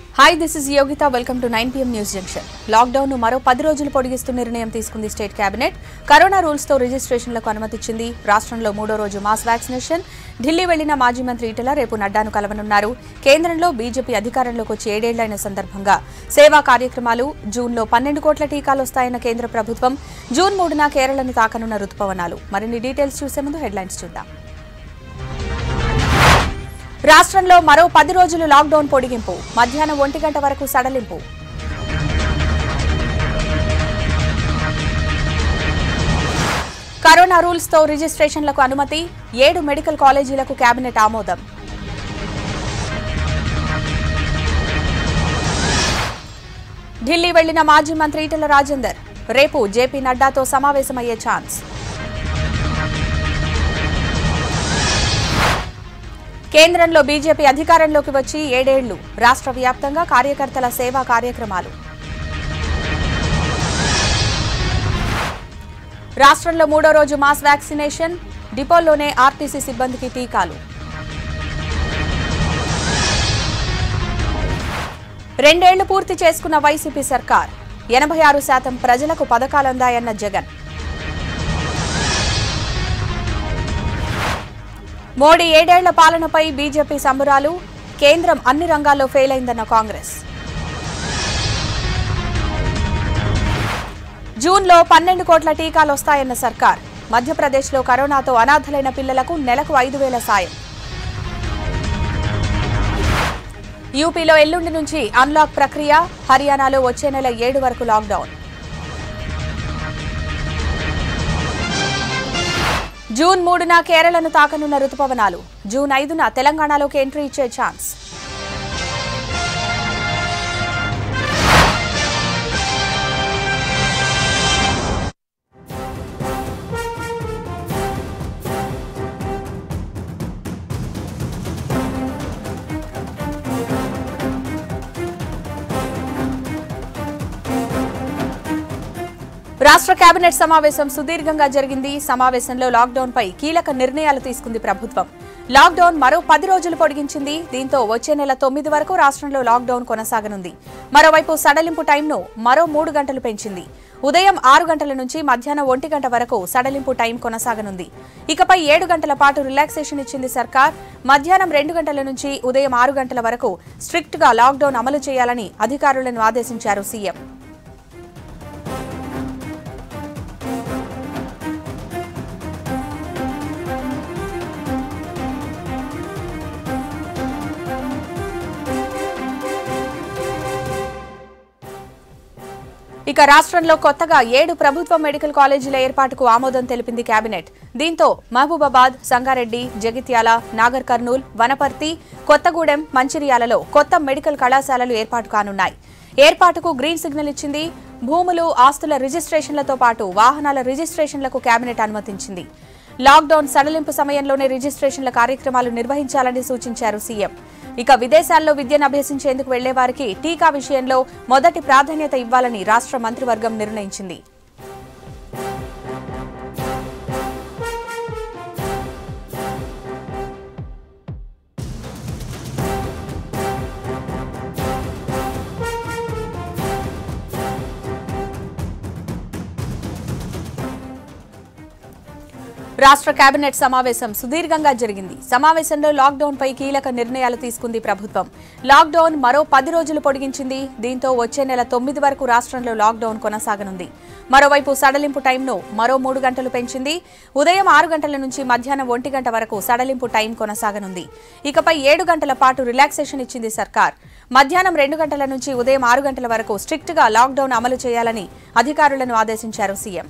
hi this is Yogita welcome to nine PM news junction lockdown ను మరో పది రోజులు పొడిగిస్తూ నిర్ణయం తీసుకుంది స్టేట్ కేబినెట్ కరోనా రూల్స్ తో రిజిస్ట్రేషన్లకు అనుమతిచ్చింది రాష్ట్రంలో మూడో రోజు మాస్ వ్యాక్సినేషన్ ఢిల్లీ వెళ్లిన మాజీ మంత్రి ఈటెల రేపు నడ్డాను కలవనున్నారు కేంద్రంలో బీజేపీ అధికారంలోకి వచ్చి ఏడేళ్లైన సందర్భంగా సేవా కార్యక్రమాలు జూన్లో పన్నెండు కోట్ల టీకాలు వస్తాయన్న కేంద్ర ప్రభుత్వం జూన్ మూడున కేరళను తాకనున్న రుతుపవనాలు మరిన్ని డీటెయిల్స్ చూసే ముందు హెడ్లైన్స్ చూద్దాం రాష్ట్రంలో మరో పది రోజులు లాక్డౌన్ పొడిగింపు మధ్యాహ్నం ఒంటి గంట వరకు సడలింపు కరోనా రూల్స్ తో రిజిస్ట్రేషన్లకు అనుమతి ఏడు మెడికల్ కాలేజీలకు కేబినెట్ ఆమోదం ఢిల్లీ వెళ్లిన మాజీ మంత్రి ఈటెల రాజేందర్ రేపు జేపీ నడ్డాతో సమావేశమయ్యే ఛాన్స్ కేంద్రంలో బీజేపీ అధికారంలోకి వచ్చి ఏడేళ్లు రాష్ట్ర వ్యాప్తంగా కార్యకర్తల సేవా కార్యక్రమాలు రాష్ట్రంలో మూడో రోజు మాస్ వ్యాక్సినేషన్ డిపోల్లోనే ఆర్టీసీ సిబ్బందికి టీకాలు రెండేళ్లు పూర్తి చేసుకున్న వైసీపీ సర్కార్ ఎనభై ఆరు శాతం ప్రజలకు పథకాలందాయన్న జగన్ మోడీ ఏడేళ్ల పాలనపై బీజేపీ సంబరాలు కేంద్రం అన్ని రంగాల్లో ఫెయిల్ అయిందన్న కాంగ్రెస్ జూన్లో పన్నెండు కోట్ల టీకాలు వస్తాయన్న సర్కార్ మధ్యప్రదేశ్లో కరోనాతో అనాథలైన పిల్లలకు నెలకు ఐదు వేల సాయం యూపీలో ఎల్లుండి నుంచి అన్లాక్ ప్రక్రియ హర్యానాలో వచ్చే నెల ఏడు వరకు లాక్డౌన్ జూన్ మూడున కేరళను తాకనున్న రుతుపవనాలు జూన్ ఐదున తెలంగాణలోకి ఎంట్రీ ఇచ్చే ఛాన్స్ రాష్ట్ర కేబినెట్ సమావేశం సుదీర్ఘంగా జరిగింది సమావేశంలో లాక్డౌన్ పై కీలక నిర్ణయాలు తీసుకుంది ప్రభుత్వం లాక్డౌన్ మరో పది రోజులు పొడిగించింది దీంతో వచ్చే నెల తొమ్మిది వరకు రాష్ట్రంలో లాక్డౌన్ కొనసాగనుంది మరోవైపు సడలింపు టైంను మరో మూడు గంటలు పెంచింది ఉదయం ఆరు గంటల నుంచి మధ్యాహ్నం ఒంటి గంట వరకు సడలింపు టైం కొనసాగనుంది ఇకపై ఏడు గంటల పాటు రిలాక్సేషన్ ఇచ్చింది సర్కార్ మధ్యాహ్నం రెండు గంటల నుంచి ఉదయం ఆరు గంటల వరకు స్ట్రిక్ట్ గా లాక్డౌన్ అమలు చేయాలని అధికారులను ఆదేశించారు సీఎం ఇక రాష్ట్రంలో కొత్తగా ఏడు ప్రభుత్వ మెడికల్ కాలేజీల ఏర్పాటుకు ఆమోదం తెలిపింది కేబినెట్ దీంతో మహబూబాబాద్ సంగారెడ్డి జగిత్యాల నాగర్ కర్నూల్ వనపర్తి కొత్తగూడెం మంచిర్యాలలో కొత్త మెడికల్ కళాశాలలు ఏర్పాటు కానున్నాయి ఏర్పాటుకు గ్రీన్ సిగ్నల్ ఇచ్చింది భూములు ఆస్తుల రిజిస్ట్రేషన్లతో పాటు వాహనాల రిజిస్ట్రేషన్లకు కేబినెట్ అనుమతించింది లాక్డౌన్ సడలింపు సమయంలోనే రిజిస్ట్రేషన్ల కార్యక్రమాలు నిర్వహించాలని సూచించారు సీఎం ఇక విదేశాల్లో విద్యను అభ్యసించేందుకు వెళ్లే వారికి టీకా విషయంలో మొదటి ప్రాధాన్యత ఇవ్వాలని రాష్ట్ర మంత్రివర్గం నిర్ణయించింది రాష్ట్ర కేబినెట్ సమావేశం సుదీర్ఘంగా జరిగింది సమావేశంలో లాక్డౌన్ పై కీలక నిర్ణయాలు తీసుకుంది ప్రభుత్వం లాక్డౌన్ మరో పది రోజులు పొడిగించింది దీంతో వచ్చే నెల తొమ్మిది వరకు రాష్ట్రంలో లాక్డౌన్ కొనసాగనుంది మరోవైపు సడలింపు టైంను మరో మూడు గంటలు పెంచింది ఉదయం ఆరు గంటల నుంచి మధ్యాహ్నం ఒంటి గంట వరకు సడలింపు టైం కొనసాగనుంది ఇకపై ఏడు గంటల పాటు రిలాక్సేషన్ ఇచ్చింది సర్కార్ మధ్యాహ్నం రెండు గంటల నుంచి ఉదయం ఆరు గంటల వరకు స్ట్రిక్ట్ గా లాక్డౌన్ అమలు చేయాలని అధికారులను ఆదేశించారు సీఎం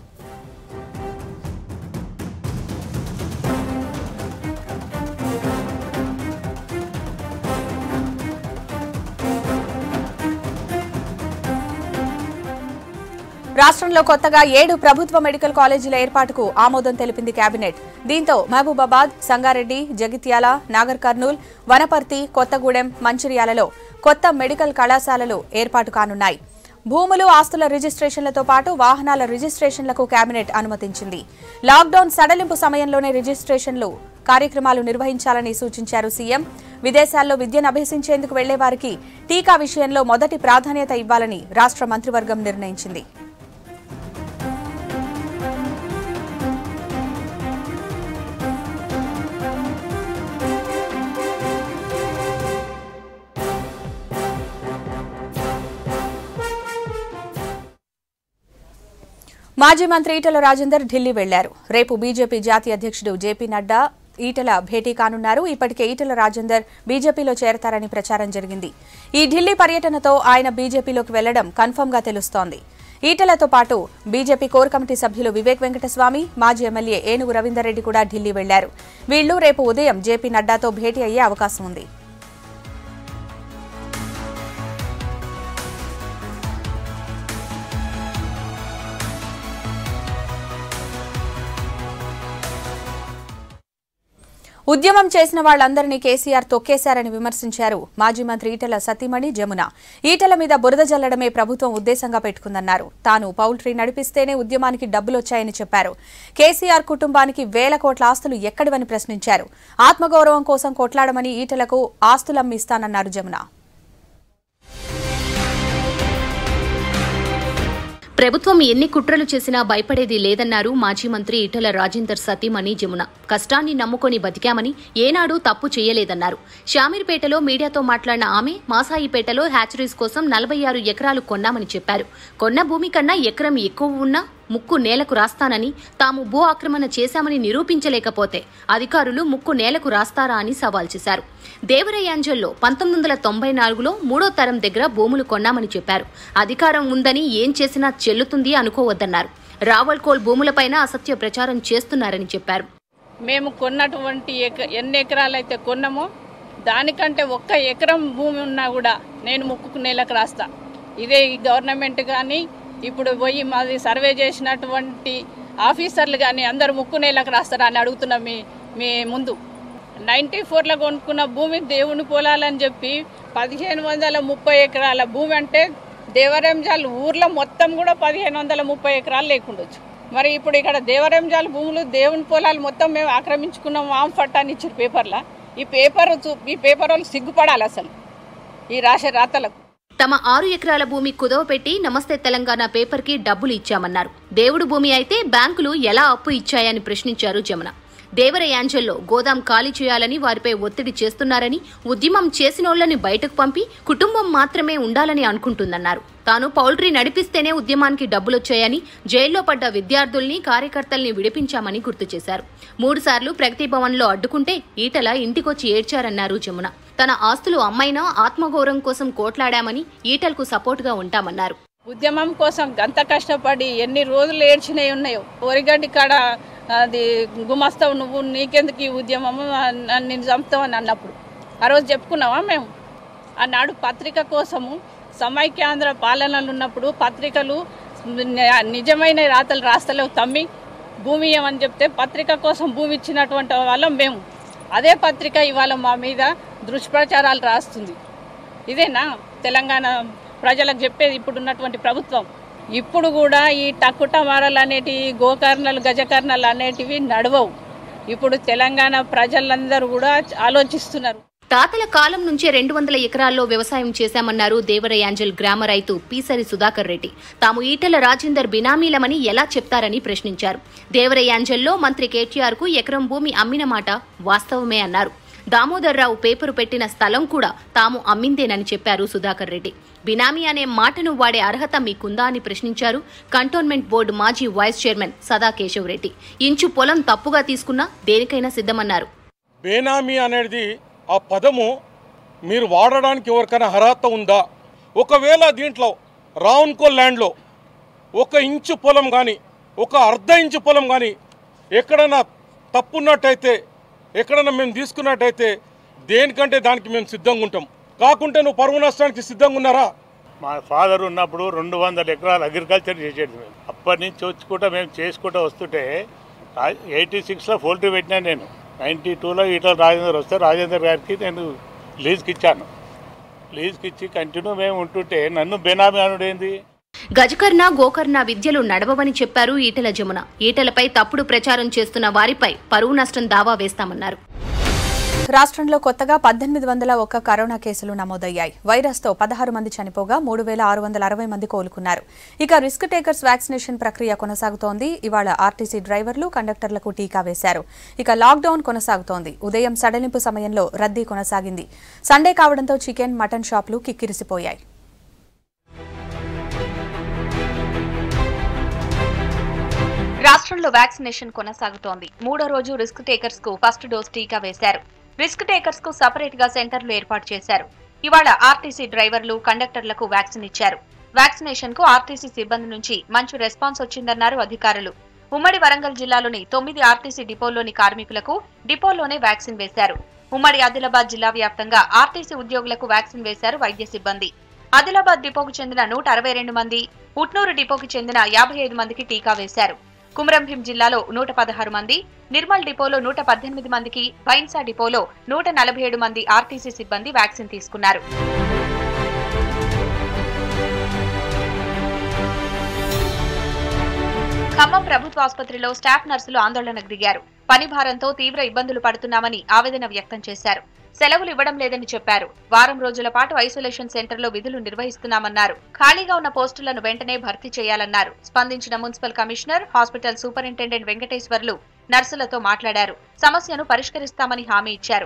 రాష్ట్రంలో కొత్తగా ఏడు ప్రభుత్వ మెడికల్ కాలేజీల ఏర్పాటుకు ఆమోదం తెలిపింది కేబినెట్ దీంతో మహబూబాబాద్ సంగారెడ్డి జగిత్యాల నాగర్ కర్నూల్ వనపర్తి కొత్తగూడెం మంచిర్యాలలో కొత్త మెడికల్ కళాశాలలు ఏర్పాటు కానున్నాయి భూములు ఆస్తుల రిజిస్ట్రేషన్లతో పాటు వాహనాల రిజిస్ట్రేషన్లకు కేబినెట్ అనుమతించింది లాక్డౌన్ సడలింపు సమయంలోనే రిజిస్ట్రేషన్లు కార్యక్రమాలు నిర్వహించాలని సూచించారు సీఎం విదేశాల్లో విద్యను అభ్యసించేందుకు వెళ్లే వారికి టీకా విషయంలో మొదటి ప్రాధాన్యత ఇవ్వాలని రాష్ట్ర మంత్రివర్గం నిర్ణయించింది మాజీ మంత్రి ఈటల రాజేందర్ ఢిల్లీ వెళ్లారు రేపు బీజేపీ జాతీయ అధ్యక్షుడు జేపీ నడ్డా ఈటల భేటీ కానున్నారు ఇప్పటికే ఈటల రాజేందర్ బీజేపీలో చేరతారని ప్రచారం జరిగింది ఈ ఢిల్లీ పర్యటనతో ఆయన బీజేపీలోకి వెళ్లడం కన్ఫర్మ్ గా తెలుస్తోంది ఈటలతో పాటు బీజేపీ కోర్ కమిటీ సభ్యులు వివేక్ వెంకటస్వామి మాజీ ఎమ్మెల్యే ఏనుగు రవీందర్ రెడ్డి కూడా ఢిల్లీ వెళ్లారు వీళ్లు రేపు ఉదయం జేపీ నడ్డాతో భేటీ అయ్యే అవకాశం ఉంది ఉద్యమం చేసిన వాళ్లందరినీ కేసీఆర్ తొక్కేశారని విమర్శించారు మాజీ మంత్రి ఈటల సతీమణి జమున ఈటల మీద బురద జల్లడమే ప్రభుత్వం ఉద్దేశంగా పెట్టుకుందన్నారు తాను పౌల్ట్రీ నడిపిస్తేనే ఉద్యమానికి డబ్బులొచ్చాయని చెప్పారు కేసీఆర్ కుటుంబానికి వేల కోట్ల ఆస్తులు ఎక్కడివని ప్రశ్నించారు ఆత్మగౌరవం కోసం కొట్లాడమని ఈటలకు ఆస్తులమ్మి ఇస్తానన్నారు జమున ప్రభుత్వం ఎన్ని కుట్రలు చేసినా భయపడేది లేదన్నారు మాజీ మంత్రి ఈటల రాజేందర్ సతీమణి జమున కష్టాన్ని నమ్ముకొని బతికామని ఏనాడు తప్పు చేయలేదన్నారు షామీర్పేటలో మీడియాతో మాట్లాడిన ఆమె మాసాయిపేటలో హ్యాచరీస్ కోసం నలభై ఆరు ఎకరాలు కొన్నామని చెప్పారు కొన్న భూమి కన్నా ఎకరం ఎక్కువ ఉన్నా ముక్కు నేలకు రాస్తానని తాము భూ ఆక్రమణ చేశామని నిరూపించలేకపోతే అధికారులు ముక్కు నేలకు రాస్తారా అని సవాల్ చేశారు దేవరయాంజల్లో పంతొమ్మిది వందల తొంభై నాలుగులో మూడో తరం దగ్గర భూములు కొన్నామని చెప్పారు అధికారం ఉందని ఏం చేసినా చెల్లుతుంది అనుకోవద్దన్నారు రావల్కోల్ భూములపైన అసత్య ప్రచారం చేస్తున్నారని చెప్పారు మేము కొన్నటువంటి ఎక ఎన్ని ఎకరాలు అయితే కొన్నామో దానికంటే ఒక్క ఎకరం భూమి ఉన్నా కూడా నేను ముక్కుకు నేలకు రాస్తా ఇదే ఈ గవర్నమెంట్ కానీ ఇప్పుడు పోయి మాది సర్వే చేసినటువంటి ఆఫీసర్లు కానీ అందరు ముక్కు నేలకు రాస్తారా అని అడుగుతున్నాం మీ మీ ముందు నైంటీ ఫోర్లో కొనుక్కున్న భూమి దేవుని పొలాలని చెప్పి పదిహేను వందల ముప్పై ఎకరాల భూమి అంటే దేవరంజాల్ ఊర్లో మొత్తం కూడా పదిహేను వందల ముప్పై ఎకరాలు లేకుండొచ్చు మరి ఇప్పుడు ఇక్కడ దేవరంజాల్ భూములు దేవుని పొలాలు మొత్తం మేము ఆక్రమించుకున్నాం వామ్ ఫట్ అని ఇచ్చారు పేపర్లో ఈ పేపర్ చూ- ఈ పేపర్ వాళ్ళు సిగ్గుపడాలి అసలు ఈ రాసే రాతలకు తమ ఆరు ఎకరాల భూమి కుదవపెట్టి నమస్తే తెలంగాణ పేపర్కి డబ్బులు ఇచ్చామన్నారు దేవుడు భూమి అయితే బ్యాంకులు ఎలా అప్పు ఇచ్చాయని ప్రశ్నించారు జమున దేవరయాంజల్లో గోదాం ఖాళీ చేయాలని వారిపై ఒత్తిడి చేస్తున్నారని ఉద్యమం చేసినోళ్లని బయటకు పంపి కుటుంబం మాత్రమే ఉండాలని అనుకుంటుందన్నారు తాను పౌల్ట్రీ నడిపిస్తేనే ఉద్యమానికి డబ్బులొచ్చాయని జైల్లో పడ్డ విద్యార్థుల్ని కార్యకర్తల్ని విడిపించామని గుర్తు చేశారు మూడుసార్లు ప్రగతి భవన్లో అడ్డుకుంటే ఈటల ఇంటికొచ్చి ఏడ్చారన్నారు జమున తన ఆస్తులు అమ్మైనా ఆత్మగౌరవం కోసం కోట్లాడామని ఈటలకు సపోర్టుగా ఉంటామన్నారు ఉద్యమం కోసం గంత కష్టపడి ఎన్ని రోజులు ఏడ్చినవి ఉన్నాయో ఒరిగడ్డి కాడ అది గుమస్తావు నువ్వు నీకెందుకు ఈ ఉద్యమము అని నేను చంపుతావు అని అన్నప్పుడు ఆ రోజు చెప్పుకున్నావా మేము ఆనాడు పత్రిక కోసము సమైక్యాంధ్ర పాలనలు ఉన్నప్పుడు పత్రికలు ని- నిజమైన రాతలు రాస్తలేవు తమ్మి భూమి ఇవ్వమని చెప్తే పత్రిక కోసం భూమి ఇచ్చినటువంటి వాళ్ళం మేము అదే పత్రిక ఇవాళ మా మీద దుష్ప్రచారాలు రాస్తుంది ఇదేనా తెలంగాణ ప్రజలకు చెప్పేది ఇప్పుడు ఉన్నటువంటి ప్రభుత్వం ఇప్పుడు కూడా ఈ టక్కుటమారాలు అనేటివి గోకర్ణలు గజకర్ణలు అనేటివి నడవవు ఇప్పుడు తెలంగాణ ప్రజలందరూ కూడా ఆలోచిస్తున్నారు తాతల కాలం నుంచే రెండు వందల ఎకరాల్లో వ్యవసాయం చేశామన్నారు దేవరయాంజల్ గ్రామ రైతు పీసరి సుధాకర్ రెడ్డి తాము ఈటల రాజేందర్ బినామీలమని ఎలా చెప్తారని ప్రశ్నించారు దేవరయాంజల్లో మంత్రి కేటీఆర్ కు ఎకరం భూమి అమ్మిన మాట వాస్తవమే అన్నారు దామోదర్ రావు పేపరు పెట్టిన స్థలం కూడా తాము అమ్మిందేనని చెప్పారు సుధాకర్ రెడ్డి బినామీ అనే మాటను వాడే అర్హత మీకుందా అని ప్రశ్నించారు కంటోన్మెంట్ బోర్డు మాజీ vice chairman Sada Keshav Reddy inch పొలం తప్పుగా తీసుకున్నా దేనికైనా సిద్ధమన్నారు బేనామీ అనేది ఆ పదము మీరు వాడడానికి ఎవరికైనా అర్హత ఉందా ఒకవేళ దీంట్లో రావున్కో ల్యాండ్లో ఒక ఇంచు పొలం కానీ ఒక అర్ధ ఇంచు పొలం కానీ ఎక్కడైనా తప్పున్నట్టయితే ఎక్కడైనా మేము తీసుకున్నట్టయితే దేనికంటే దానికి మేము సిద్ధంగా ఉంటాం కాకుంటే నువ్వు పరువు నష్టానికి సిద్ధంగా ఉన్నారా మా ఫాదర్ ఉన్నప్పుడు రెండు వందల ఎకరాలు అగ్రికల్చర్ చేసేది మేము అప్పటి నుంచి వచ్చుకుంటా మేము చేసుకుంటూ వస్తుంటే ఎయిటీ సిక్స్లో పోల్ట్రీ పెట్టినా నేను నైంటీ టూలో ఈటల రాజేందర్ వస్తే రాజేందర్ గారికి నేను లీజ్కి ఇచ్చాను లీజ్కి ఇచ్చి కంటిన్యూ మేము ఉంటుంటే నన్ను బెనామీ అనుడేంది గజకర్ణ గోకర్ణ విద్యలు నడవవని చెప్పారు ఈటెల జమున ఈటెలపై తప్పుడు ప్రచారం చేస్తున్న వారిపై పరువు నష్టం దావా వేస్తామన్నారు రాష్ట్రంలో కొత్తగా పద్దెనిమిది వందల ఒక్క కరోనా కేసులు నమోదయ్యాయి వైరస్తో పదహారు మంది చనిపోగా మూడు వేల ఆరు వందల అరవై మంది కోలుకున్నారు ఇక రిస్క్ టేకర్స్ వ్యాక్సినేషన్ ప్రక్రియ కొనసాగుతోంది ఇవాళ ఆర్టీసీ డ్రైవర్లు కండక్టర్లకు టీకా వేశారు ఇక లాక్డౌన్ కొనసాగుతోంది ఉదయం సడలింపు సమయంలో రద్దీ కొనసాగింది సండే కావడంతో చికెన్ మటన్ షాపులు కిక్కిరిసిపోయాయి రాష్ట్రంలో వ్యాక్సినేషన్ కొనసాగుతోంది మూడో రోజు రిస్క్ టేకర్స్ కు ఫస్ట్ డోస్ టీకా వేశారు రిస్క్ టేకర్స్ కు సపరేట్ గా సెంటర్లు ఏర్పాటు చేశారు ఇవాళ ఆర్టీసీ డ్రైవర్లు కండక్టర్లకు వ్యాక్సిన్ ఇచ్చారు వ్యాక్సినేషన్ కు ఆర్టీసీ సిబ్బంది నుంచి మంచి రెస్పాన్స్ వచ్చిందన్నారు అధికారులు ఉమ్మడి వరంగల్ జిల్లాలోని తొమ్మిది ఆర్టీసీ డిపోల్లోని కార్మికులకు డిపోల్లోనే వ్యాక్సిన్ వేశారు ఉమ్మడి ఆదిలాబాద్ జిల్లా వ్యాప్తంగా ఆర్టీసీ ఉద్యోగులకు వ్యాక్సిన్ వేశారు వైద్య సిబ్బంది ఆదిలాబాద్ డిపోకు చెందిన నూట అరవై రెండు మంది ఉట్నూరు డిపోకి చెందిన యాభై ఐదు మందికి టీకా వేశారు కుమరంభీం జిల్లాలో నూట పదహారు మంది నిర్మల్ డిపోలో నూట పద్దెనిమిది మందికి బైన్సా డిపోలో నూట నలభై ఏడు మంది ఆర్టీసీ సిబ్బంది వ్యాక్సిన్ తీసుకున్నారు ఖమ్మం ప్రభుత్వ ఆసుపత్రిలో స్టాఫ్ నర్సులు ఆందోళనకు దిగారు పని భారంతో తీవ్ర ఇబ్బందులు పడుతున్నామని ఆవేదన వ్యక్తం చేశారు సెలవులు ఇవ్వడం లేదని చెప్పారు వారం రోజుల పాటు ఐసోలేషన్ సెంటర్లో విధులు నిర్వహిస్తున్నామన్నారు ఖాళీగా ఉన్న పోస్టులను వెంటనే భర్తీ చేయాలన్నారు స్పందించిన municipal commissioner hospital superintendent Venkateswarlu నర్సులతో మాట్లాడారు సమస్యను పరిష్కరిస్తామని హామీ ఇచ్చారు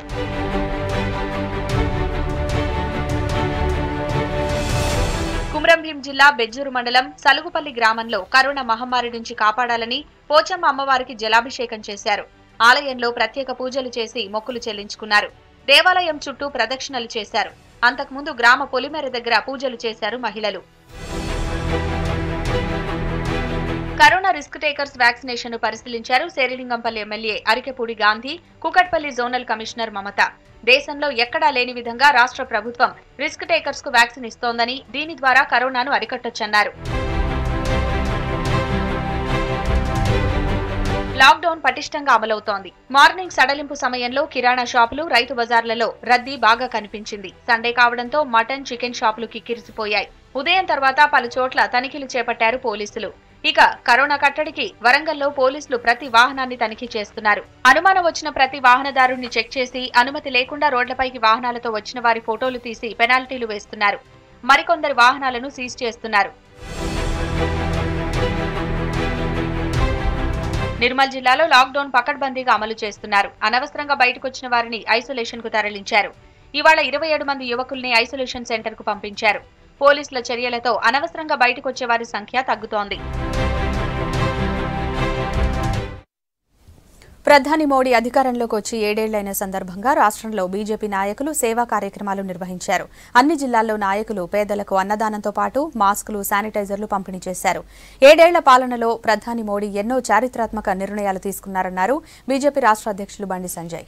కుమ్రంభీం జిల్లా బెజ్జూరు మండలం సలుగుపల్లి గ్రామంలో కరోనా మహమ్మారి నుంచి కాపాడాలని పోచమ్మ అమ్మవారికి జలాభిషేకం చేశారు ఆలయంలో ప్రత్యేక పూజలు చేసి మొక్కులు చెల్లించుకున్నారు దేవాలయం చుట్టూ ప్రదక్షిణలు చేశారు అంతకుముందు గ్రామ పొలిమేర దగ్గర పూజలు చేశారు మహిళలు కరోనా రిస్క్ టేకర్స్ వ్యాక్సినేషన్ ను పరిశీలించారు Serilingampally MLA Arekapudi Gandhi Kukatpally zonal commissioner Mamata దేశంలో ఎక్కడా లేని విధంగా రాష్ట్ర ప్రభుత్వం రిస్క్ టేకర్స్ కు వ్యాక్సిన్ ఇస్తోందని దీని ద్వారా కరోనాను అరికట్టొచ్చన్నారు లాక్డౌన్ పటిష్టంగా అమలవుతోంది మార్నింగ్ సడలింపు సమయంలో కిరాణా షాపులు రైతు బజార్లలో రద్దీ బాగా కనిపించింది సండే కావడంతో మటన్ చికెన్ షాపులు కిక్కిరిసిపోయాయి ఉదయం తర్వాత పలు చోట్ల తనిఖీలు చేపట్టారు పోలీసులు ఇక కరోనా కట్టడికి వరంగల్లో పోలీసులు ప్రతి వాహనాన్ని తనిఖీ చేస్తున్నారు అనుమానం వచ్చిన ప్రతి వాహనదారుణ్ణి చెక్ చేసి అనుమతి లేకుండా రోడ్లపైకి వాహనాలతో వచ్చిన వారి ఫోటోలు తీసి పెనాల్టీలు వేస్తున్నారు మరికొందరి వాహనాలను సీజ్ చేస్తున్నారు నిర్మల్ జిల్లాలో లాక్డౌన్ పకడ్బందీగా అమలు చేస్తున్నారు అనవసరంగా బయటకొచ్చిన వారిని ఐసోలేషన్ కు తరలించారు ఇవాళ ఇరవై ఏడు మంది యువకుల్ని ఐసోలేషన్ సెంటర్ కు పంపించారు పోలీసుల చర్యలతో అనవసరంగా బయటకొచ్చే వారి సంఖ్య తగ్గుతోంది ప్రధాని మోడీ అధికారంలోకి వచ్చి ఏడేళ్లైన సందర్భంగా రాష్ట్రంలో బీజేపీ నాయకులు సేవా కార్యక్రమాలు నిర్వహించారు అన్ని జిల్లాల్లో నాయకులు పేదలకు అన్నదానంతో పాటు మాస్కులు శానిటైజర్లు పంపిణీ చేశారు ఏడేళ్ల పాలనలో ప్రధాని మోడీ ఎన్నో చారిత్రాత్మక నిర్ణయాలు తీసుకున్నారన్నారు బీజేపీ రాష్ట్ర అధ్యక్షులు బండి సంజయ్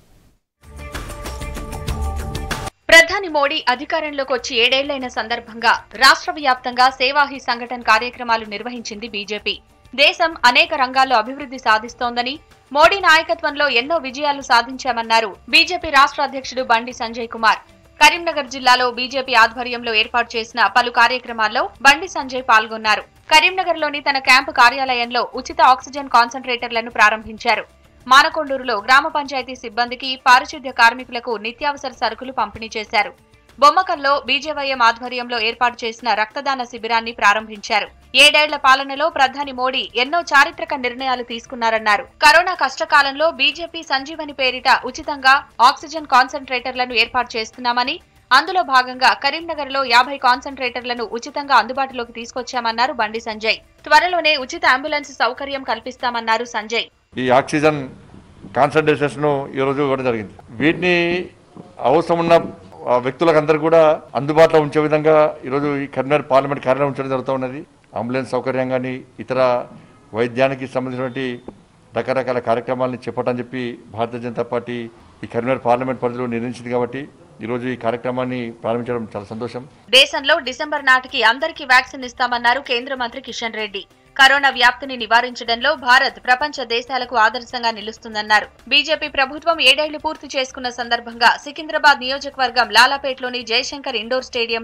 ప్రధాని మోడీ అధికారంలోకి వచ్చి ఏడేళ్లైన సందర్భంగా రాష్ట్ర వ్యాప్తంగా సేవాహి సంఘటన కార్యక్రమాలు నిర్వహించింది బీజేపీ దేశం అనేక రంగాల్లో అభివృద్ధి సాధిస్తోందని మోడీ నాయకత్వంలో ఎన్నో విజయాలు సాధించామన్నారు బీజేపీ రాష్ట్ర అధ్యక్షుడు బండి సంజయ్ కుమార్ కరీంనగర్ జిల్లాలో బీజేపీ ఆధ్వర్యంలో ఏర్పాటు చేసిన పలు కార్యక్రమాల్లో బండి సంజయ్ పాల్గొన్నారు కరీంనగర్లోని తన క్యాంపు కార్యాలయంలో ఉచిత ఆక్సిజన్ కాన్సంట్రేటర్లను ప్రారంభించారు మానకొండూరులో గ్రామ పంచాయతీ సిబ్బందికి పారిశుద్ధ్య కార్మికులకు నిత్యావసర సరుకులు పంపిణీ చేశారు బొమ్మకల్లో బీజేవైఎం ఆధ్వర్యంలో ఏర్పాటు చేసిన రక్తదాన శిబిరాన్ని ప్రారంభించారు ఏడేళ్ల పాలనలో ప్రధాని మోడీ ఎన్నో చారిత్రక నిర్ణయాలు తీసుకున్నారన్నారు కరోనా కష్టకాలంలో బీజేపీ సంజీవని పేరిట ఉచితంగా ఆక్సిజన్ కాన్సంట్రేటర్లను ఏర్పాటు చేస్తున్నామని అందులో భాగంగా కరీంనగర్ లో యాభై కాన్సంట్రేటర్లను ఉచితంగా అందుబాటులోకి తీసుకొచ్చామన్నారు బండి సంజయ్ త్వరలోనే ఉచిత అంబులెన్స్ సౌకర్యం కల్పిస్తామన్నారు సంజయ్ ఈ ఆక్సిజన్ కాన్సన్ట్రేషన్స్ను ఈరోజు ఇవ్వడం జరిగింది వీటిని అవసరం ఉన్న ఆ, వ్యక్తులకు అందరూ కూడా అందుబాటులో ఉంచే విధంగా ఈరోజు ఈ కరీంనగర్ పార్లమెంట్ కార్యాలయం ఉంచడం జరుగుతూ ఉన్నది అంబులెన్స్ సౌకర్యం కానీ ఇతర వైద్యానికి సంబంధించినటువంటి రకరకాల కార్యక్రమాలను చెప్పటని చెప్పి భారతీయ జనతా పార్టీ ఈ కరీంనగర్ పార్లమెంట్ పరిధిలో నిర్ణయించింది కాబట్టి ఈరోజు ఈ కార్యక్రమాన్ని ప్రారంభించడం చాలా సంతోషం దేశంలో డిసెంబర్ నాటికి అందరికీ వ్యాక్సిన్ ఇస్తామన్నారు కేంద్ర మంత్రి కిషన్ రెడ్డి కరోనా వ్యాప్తిని నివారించడంలో భారత్ ప్రపంచ దేశాలకు ఆదర్శంగా నిలుస్తుందన్నారు బీజేపీ ప్రభుత్వం ఏడేళ్లు పూర్తి చేసుకున్న సందర్భంగా సికింద్రాబాద్ నియోజకవర్గం లాలాపేట్లోని జయశంకర్ ఇండోర్ స్టేడియంలో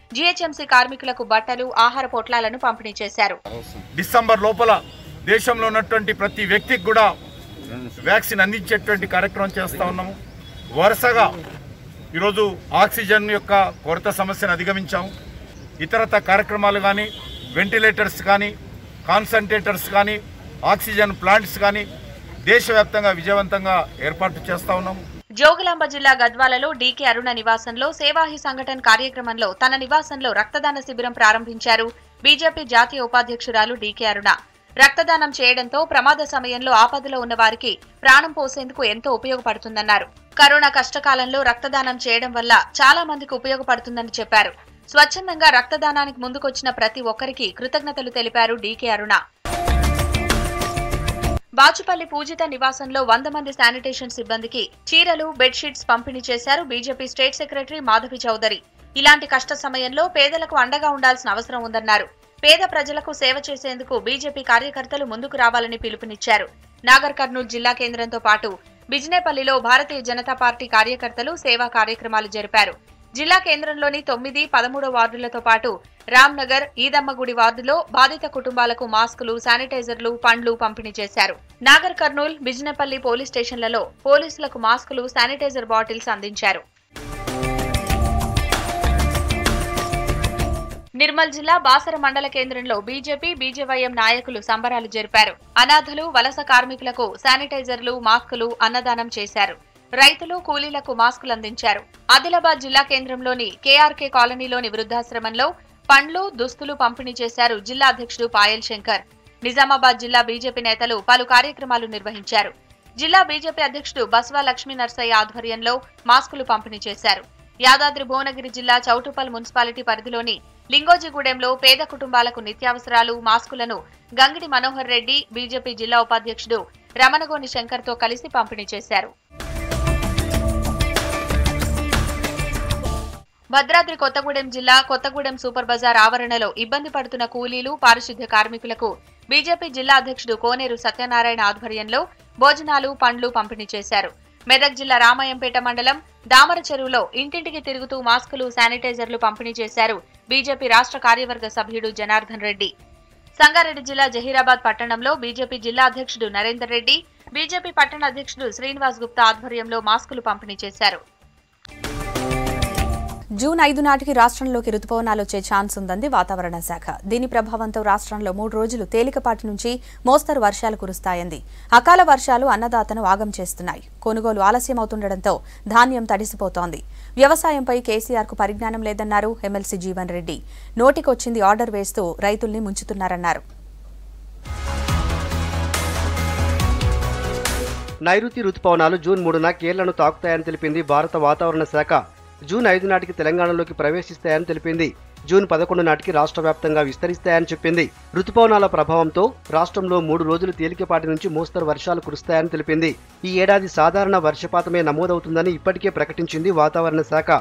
జీహెచ్ఎంసీ కార్మికులకు బట్టలు ఆహార పొట్లాలను పంపిణీ చేశారు డిసెంబర్ లోపల దేశంలో ఉన్నటువంటి ప్రతి వ్యక్తికి కూడా వ్యాక్సిన్ అందించేటువంటి కార్యక్రమం చేస్తూ ఉన్నాము వరుసగా ఈరోజు ఆక్సిజన్ యొక్క కొరత సమస్యను అధిగమించాము ఇతరత కార్యక్రమాలు కానీ వెంటిలేటర్స్ కానీ కాన్సన్ట్రేటర్స్ కానీ ఆక్సిజన్ ప్లాంట్స్ కానీ దేశవ్యాప్తంగా విజయవంతంగా ఏర్పాటు చేస్తూ ఉన్నాము జోగులాంబ జిల్లా గద్వాలలో డీకే అరుణ నివాసంలో సేవాహి సంఘటన్ కార్యక్రమంలో తన నివాసంలో రక్తదాన శిబిరం ప్రారంభించారు బీజేపీ జాతీయ ఉపాధ్యక్షురాలు డీకే అరుణ రక్తదానం చేయడంతో ప్రమాద సమయంలో ఆపదలో ఉన్న వారికి ప్రాణం పోసేందుకు ఎంతో ఉపయోగపడుతుందన్నారు కరోనా కష్టకాలంలో రక్తదానం చేయడం వల్ల చాలా మందికి ఉపయోగపడుతుందని చెప్పారు స్వచ్ఛందంగా రక్తదానానికి ముందుకొచ్చిన ప్రతి ఒక్కరికి కృతజ్ఞతలు తెలిపారు డీకే అరుణ బాచుపల్లి పూజిత నివాసంలో వంద మంది శానిటేషన్ సిబ్బందికి చీరలు బెడ్షీట్స్ పంపిణీ చేశారు BJP state secretary Madhavi Chowdary ఇలాంటి కష్ట సమయంలో పేదలకు అండగా ఉండాల్సిన అవసరం ఉందన్నారు పేద ప్రజలకు సేవ చేసేందుకు బీజేపీ కార్యకర్తలు ముందుకు రావాలని పిలుపునిచ్చారు నాగర్ కర్నూలు జిల్లా కేంద్రంతో పాటు బిజినేపల్లిలో భారతీయ జనతా పార్టీ కార్యకర్తలు సేవా కార్యక్రమాలు జరిపారు జిల్లా కేంద్రంలోని తొమ్మిది పదమూడో వార్డులతో పాటు రామ్నగర్ ఈదమ్మగుడి వార్డులో బాధిత కుటుంబాలకు మాస్కులు శానిటైజర్లు పండ్లు పంపిణీ చేశారు నాగర్ కర్నూల్ బిజినపల్లి పోలీస్ స్టేషన్లలో పోలీసులకు మాస్కులు శానిటైజర్ బాటిల్స్ అందించారు నిర్మల్ జిల్లా బాసర మండల కేంద్రంలో బీజేపీ బీజేవైఎం నాయకులు సంబరాలు జరిపారు అనాథలు వలస కార్మికులకు శానిటైజర్లు మాస్కులు అన్నదానం చేశారు రైతులు కూలీలకు మాస్కులు అందించారు ఆదిలాబాద్ జిల్లా కేంద్రంలోని కేఆర్కే కాలనీలోని వృద్ధాశ్రమంలో పండ్లు దుస్తులు పంపిణీ చేశారు జిల్లా అధ్యక్షుడు పాయల్ శంకర్ నిజామాబాద్ జిల్లా బీజేపీ నేతలు పలు కార్యక్రమాలు నిర్వహించారు జిల్లా బీజేపీ అధ్యక్షుడు బస్వా లక్ష్మీ నర్సయ్య ఆధ్వర్యంలో మాస్కులు పంపిణీ చేశారు యాదాద్రి భువనగిరి జిల్లా చౌటుపల్ మున్సిపాలిటీ పరిధిలోని లింగోజిగూడెంలో పేద కుటుంబాలకు నిత్యావసరాలు మాస్కులను గంగిడి మనోహర్ రెడ్డి బీజేపీ జిల్లా ఉపాధ్యక్షుడు రమణగోని శంకర్తో కలిసి పంపిణీ చేశారు భద్రాద్రి కొత్తగూడెం జిల్లా కొత్తగూడెం సూపర్ బజార్ ఆవరణలో ఇబ్బంది పడుతున్న కూలీలు పారిశుద్ధ్య కార్మికులకు బీజేపీ జిల్లా అధ్యక్షుడు కోనేరు సత్యనారాయణ ఆధ్వర్యంలో భోజనాలు పండ్లు పంపిణీ చేశారు మెదక్ జిల్లా రామాయంపేట మండలం దామర చెరువులో ఇంటింటికి తిరుగుతూ మాస్కులు శానిటైజర్లు పంపిణీ చేశారు బీజేపీ రాష్ట్ర కార్యవర్గ సభ్యుడు జనార్దన్ రెడ్డి సంగారెడ్డి జిల్లా జహీరాబాద్ పట్టణంలో బీజేపీ జిల్లా అధ్యక్షుడు నరేందర్ రెడ్డి బీజేపీ పట్టణ అధ్యక్షుడు శ్రీనివాస్ గుప్తా ఆధ్వర్యంలో మాస్కులు పంపిణీ చేశారు జూన్ ఐదు నాటికి రాష్ట్రంలోకి రుతుపవనాలు వచ్చే ఛాన్స్ ఉందంది వాతావరణ శాఖ దీని ప్రభావంతో రాష్ట్రంలో మూడు రోజులు తేలికపాటి నుంచి మోస్తరు వర్షాలు కురుస్తాయంది అకాల వర్షాలు అన్నదాతను ఆగం చేస్తున్నాయి కొనుగోలు ఆలస్యమవుతుండటంతో ధాన్యం తడిసిపోతోంది వ్యవసాయంపై కేసీఆర్కు పరిజ్ఞానం లేదన్నారు ఎమ్మెల్సీ జీవన్ రెడ్డి నోటికొచ్చింది ఆర్డర్ వేస్తూ రైతుల్ని ముంచుతున్నారన్నారు నైరుతి రుతుపవనాలు జూన్ మూడున కేరళను తాకుతాయని తెలిపింది భారత వాతావరణ శాఖ జూన్ ఐదు నాటికి తెలంగాణలోకి ప్రవేశిస్తాయని తెలిపింది జూన్ పదకొండు నాటికి రాష్ట్ర వ్యాప్తంగా విస్తరిస్తాయని చెప్పింది రుతుపవనాల ప్రభావంతో రాష్ట్రంలో మూడు రోజులు తేలికపాటి నుంచి మోస్తరు వర్షాలు కురుస్తాయని తెలిపింది ఈ ఏడాది సాధారణ వర్షపాతమే నమోదవుతుందని ఇప్పటికే ప్రకటించింది వాతావరణ శాఖ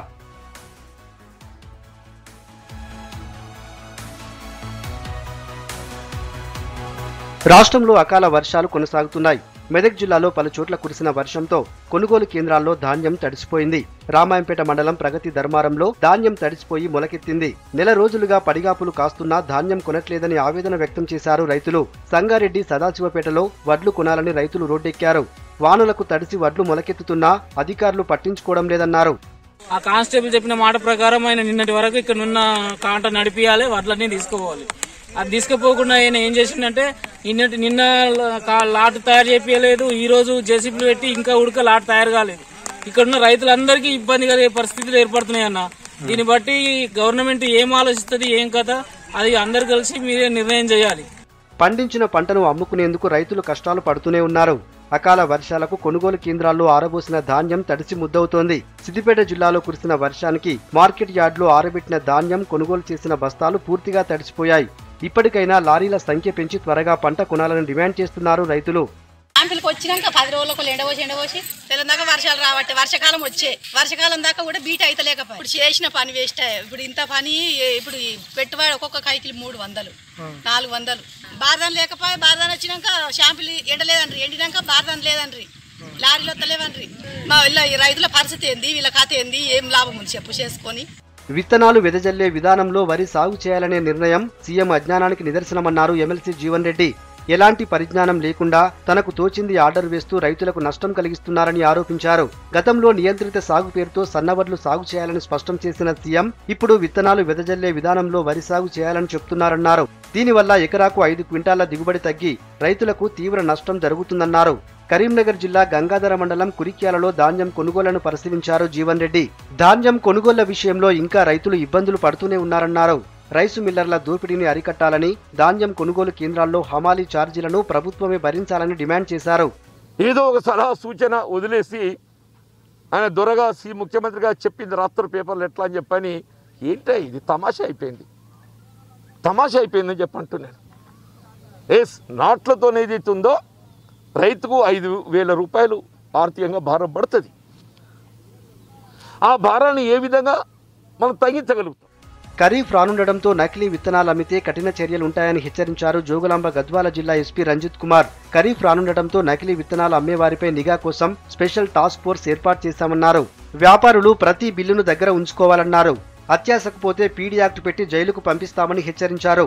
రాష్ట్రంలో అకాల వర్షాలు కొనసాగుతున్నాయి మెదక్ జిల్లాలో పలు చోట్ల కురిసిన వర్షంతో కొనుగోలు కేంద్రాల్లో ధాన్యం తడిసిపోయింది రామాయంపేట మండలం ప్రగతి ధర్మారంలో ధాన్యం తడిసిపోయి మొలకెత్తింది నెల రోజులుగా పడిగాపులు కాస్తున్నా ధాన్యం కొనట్లేదని ఆవేదన వ్యక్తం చేశారు రైతులు సంగారెడ్డి సదాశివపేటలో వడ్లు కొనాలని రైతులు రోడ్డెక్కారు వానులకు తడిసి వడ్లు మొలకెత్తుతున్నా అధికారులు పట్టించుకోవడం లేదన్నారు ఆ కానిస్టేబుల్ చెప్పిన మాట ప్రకారం ఆయన నిన్నటి వరకు ఇక్కడ ఉన్న కాంట నడిపియాలి వడ్లన్నీ తీసుకుపోవాలి అది తీసుకుపోకుండా ఆయన ఏం చేసిండంటే నిన్నటి నిన్న కా- లాట్ తయారు చేపించలేదు ఈ రోజు జేసీబీలు పెట్టి ఇంకా ఉడక లాట్ తయారు కాలేదు ఇక్కడ ఉన్న రైతులందరికీ ఇబ్బంది కలిగే పరిస్థితులు ఏర్పడుతున్నాయి అన్న దీన్ని బట్టి గవర్నమెంట్ ఏం ఆలోచిస్తుంది ఏం కథ అది అందరు కలిసి మీరే నిర్ణయం చేయాలి పండించిన పంటను అమ్ముకునేందుకు రైతులు కష్టాలు పడుతూనే ఉన్నారు అకాల వర్షాలకు కొనుగోలు కేంద్రాల్లో ఆరబోసిన ధాన్యం తడిసి ముద్దవుతోంది సిద్దిపేట జిల్లాలో కురిసిన వర్షానికి మార్కెట్ యార్డులో ఆరబెట్టిన ధాన్యం కొనుగోలు చేసిన బస్తాలు పూర్తిగా తడిసిపోయాయి ఇప్పటికైనా లారీల సంఖ్య పెంచి త్వరగా పంట కొనాలని డిమాండ్ చేస్తున్నారు రైతులు క్యాంపులకు వచ్చినాక పది రోజులకు ఎండబోసి ఎండబోసి తెలంగాణ వర్షాలు రావట్టే వర్షాకాలం వచ్చే వర్షాకాలం దాకా కూడా బీట్ అయితే లేకపోయి ఇప్పుడు చేసిన పని వేస్ట్ ఇప్పుడు ఇంత పని ఇప్పుడు ఈ పెట్టుబడి ఒక్కొక్క కైకిలి మూడు వందలు నాలుగు వందలు బారదాన్ లేకపోయి బారదాన్ వచ్చినాక షాంపులు ఎండలేదండ్రి ఎండినాక బారదాన్ లేదండ్రి లారీలో వస్తలేవన్రి మా వీళ్ళ ఈ రైతుల పరిస్థితి ఏంది వీళ్ళ కథ ఏంది ఏం లాభం ఉంది చెప్పు చేసుకొని విత్తనాలు వెదజల్లే విధానంలో వరి సాగు చేయాలనే నిర్ణయం సీఎం అజ్ఞానానికి నిదర్శనమన్నారు ఎమ్మెల్సీ జీవన్ రెడ్డి ఎలాంటి పరిజ్ఞానం లేకుండా తనకు తోచింది ఆర్డర్ వేస్తూ రైతులకు నష్టం కలిగిస్తున్నారని ఆరోపించారు గతంలో నియంత్రిత సాగు పేరుతో సన్నవడ్లు సాగు చేయాలని స్పష్టం చేసిన సీఎం ఇప్పుడు విత్తనాలు వెదజల్లే విధానంలో వరి సాగు చేయాలని చెప్తున్నారన్నారు దీనివల్ల ఎకరాకు ఐదు క్వింటాల దిగుబడి తగ్గి రైతులకు తీవ్ర నష్టం జరుగుతుందన్నారు కరీంనగర్ జిల్లా గంగాధర మండలం కురిక్యాలలో ధాన్యం కొనుగోళ్లను పరిశీలించారు జీవన్ రెడ్డి ధాన్యం కొనుగోళ్ల విషయంలో ఇంకా రైతులు ఇబ్బందులు పడుతూనే ఉన్నారన్నారు రైసు మిల్లర్ల దోపిడీని అరికట్టాలని ధాన్యం కొనుగోలు కేంద్రాల్లో హమాలీ ఛార్జీలను ప్రభుత్వమే భరించాలని డిమాండ్ చేశారు ఏదో ఒక సలహా సూచన వదిలేసి ఆయన దొరగా సి ముఖ్యమంత్రిగా చెప్పింది రాత్రి పేపర్లు ఎట్లా అని చెప్పని ఏంటో ఇది తమాషా అయిపోయింది తమాషా అయిపోయిందని చెప్పి అంటున్నాను ఎస్ నాట్లతో ఏదైతే ఉందో రైతుకు ఐదు వేల రూపాయలు ఆర్థికంగా భారం పడుతుంది ఆ భారాన్ని ఏ విధంగా మనం తగ్గించగలుగుతాం ఖరీఫ్ రానుండడంతో నకిలీ విత్తనాలు అమ్మితే కఠిన చర్యలుంటాయని హెచ్చరించారు జోగులాంబ గద్వాల జిల్లా ఎస్పీ రంజిత్ కుమార్ ఖరీఫ్ రానుండటంతో నకిలీ విత్తనాలు అమ్మేవారిపై నిఘా కోసం స్పెషల్ టాస్క్ ఫోర్స్ ఏర్పాటు చేశామన్నారు వ్యాపారులు ప్రతి బిల్లును దగ్గర ఉంచుకోవాలన్నారు అత్యాశకు పోతే పీడీ యాక్ట్ పెట్టి జైలుకు పంపిస్తామని హెచ్చరించారు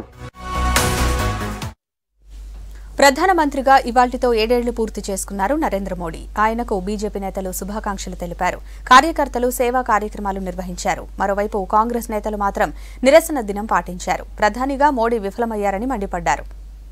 ప్రధానమంత్రిగా ఇవాళ్టితో ఏడేళ్లు పూర్తి చేసుకున్నారు నరేంద్ర మోడీ ఆయనకు బీజేపీ నేతలు శుభాకాంక్షలు తెలిపారు కార్యకర్తలు సేవా కార్యక్రమాలు నిర్వహించారు మరోవైపు కాంగ్రెస్ నేతలు మాత్రం నిరసన దినం పాటించారు ప్రధానిగా మోడీ విఫలమయ్యారని మండిపడ్డారు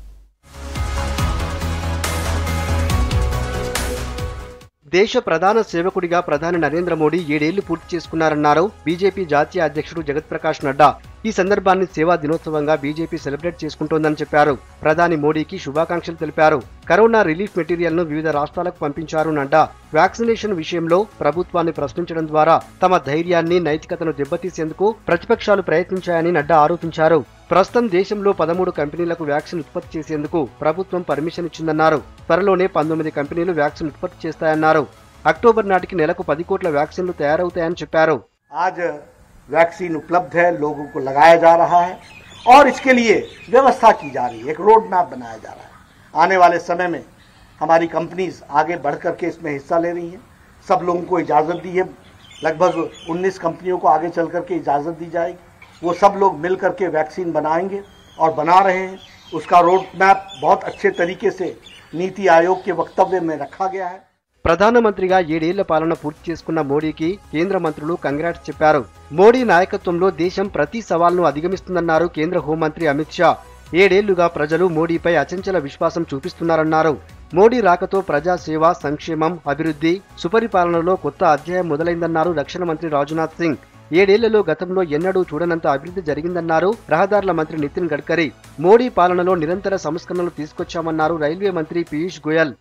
దేశ ప్రధాన సేవకుడిగా ప్రధాని నరేంద్ర మోడీ ఏడేళ్లు పూర్తి చేసుకున్నారన్నారు బీజేపీ జాతీయ అధ్యక్షుడు జగత్ ప్రకాష్ నడ్డా ఈ సందర్భాన్ని సేవా దినోత్సవంగా బీజేపీ సెలబ్రేట్ చేసుకుంటోందని చెప్పారు ప్రధాని మోడీకి శుభాకాంక్షలు తెలిపారు కరోనా రిలీఫ్ మెటీరియల్ ను వివిధ రాష్ట్రాలకు పంపించారు నడ్డా వ్యాక్సినేషన్ విషయంలో ప్రభుత్వాన్ని ప్రశ్నించడం ద్వారా తమ ధైర్యాన్ని నైతికతను దెబ్బతీసేందుకు ప్రతిపక్షాలు ప్రయత్నించాయని నడ్డా ఆరోపించారు ప్రస్తుతం దేశంలో పదమూడు కంపెనీలకు వ్యాక్సిన్ ఉత్పత్తి చేసేందుకు ప్రభుత్వం పర్మిషన్ ఇచ్చిందన్నారు త్వరలోనే పంతొమ్మిది కంపెనీలు వ్యాక్సిన్ ఉత్పత్తి చేస్తాయన్నారు అక్టోబర్ నాటికి నెలకు పది కోట్ల వ్యాక్సిన్లు తయారవుతాయని చెప్పారు आज वैक्सीन उपलब्ध है लोगों को लगाया जा रहा है और इसके लिए व्यवस्था की जा रही है एक रोड मैप बनाया जा रहा है आने वाले समय में हमारी कंपनीज आगे बढ़ करके इसमें हिस्सा ले रही हैं सब लोगों को इजाज़त दी है लगभग 19 कंपनियों को आगे चल करके इजाज़त दी जाएगी वो सब लोग मिल करके वैक्सीन बनाएंगे और बना रहे हैं उसका रोड मैप बहुत अच्छे तरीके से नीति आयोग के वक्तव्य में रखा गया है ప్రధానమంత్రిగా ఏడేళ్ల పాలన పూర్తి చేసుకున్న మోడీకి కేంద్ర మంత్రులు కంగ్రాట్స్ చెప్పారు మోడీ నాయకత్వంలో దేశం ప్రతి సవాల్ను అధిగమిస్తుందన్నారు కేంద్ర హోంమంత్రి అమిత్ షా ఏడేళ్లుగా ప్రజలు మోడీపై అచంచల విశ్వాసం చూపిస్తున్నారన్నారు మోడీ రాకతో ప్రజాసేవ సంక్షేమం అభివృద్ధి సుపరిపాలనలో కొత్త అధ్యాయం మొదలైందన్నారు రక్షణ మంత్రి రాజ్నాథ్ సింగ్ ఏడేళ్లలో గతంలో ఎన్నడూ చూడనంత అభివృద్ధి జరిగిందన్నారు రహదారుల మంత్రి నితిన్ గడ్కరీ మోడీ పాలనలో నిరంతర సంస్కరణలు తీసుకొచ్చామన్నారు రైల్వే మంత్రి పీయూష్ గోయల్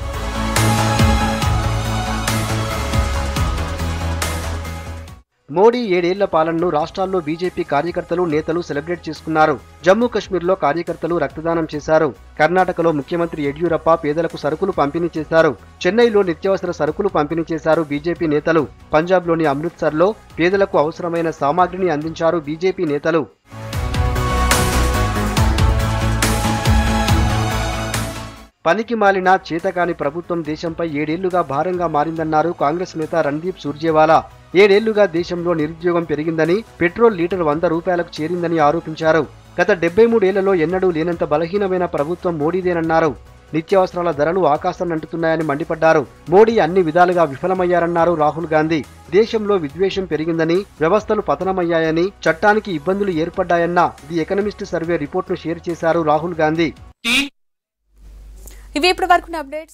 మోడీ ఏడేళ్ల పాలనను రాష్ట్రాల్లో బీజేపీ కార్యకర్తలు నేతలు సెలబ్రేట్ చేసుకున్నారు జమ్మూ కశ్మీర్లో కార్యకర్తలు రక్తదానం చేశారు కర్ణాటకలో ముఖ్యమంత్రి యడ్యూరప్ప పేదలకు సరుకులు పంపిణీ చేశారు చెన్నైలో నిత్యావసర సరుకులు పంపిణీ చేశారు బీజేపీ నేతలు పంజాబ్లోని అమృత్సర్లో పేదలకు అవసరమైన సామాగ్రిని అందించారు బీజేపీ నేతలు పనికి మాలిన చేతకాని ప్రభుత్వం దేశంపై ఏడేళ్లుగా భారంగా మారిందన్నారు కాంగ్రెస్ నేత రణదీప్ సూర్జేవాలా ఏడేళ్లుగా దేశంలో నిరుద్యోగం పెరిగిందని పెట్రోల్ లీటర్ వంద రూపాయలకు చేరిందని ఆరోపించారు గత డెబ్బై మూడేళ్లలో ఎన్నడూ లేనంత బలహీనమైన ప్రభుత్వం మోడీదేనన్నారు నిత్యావసరాల ధరలు ఆకాశాన్ని అంటుతున్నాయని మండిపడ్డారు మోడీ అన్ని విధాలుగా విఫలమయ్యారన్నారు రాహుల్ గాంధీ దేశంలో విద్వేషం పెరిగిందని వ్యవస్థలు పతనమయ్యాయని చట్టానికి ఇబ్బందులు ఏర్పడ్డాయన్న ది ఎకనమిస్ట్ సర్వే రిపోర్ట్ను షేర్ చేశారు రాహుల్ గాంధీ ఇవి ఇప్పటి వరకు అప్డేట్స్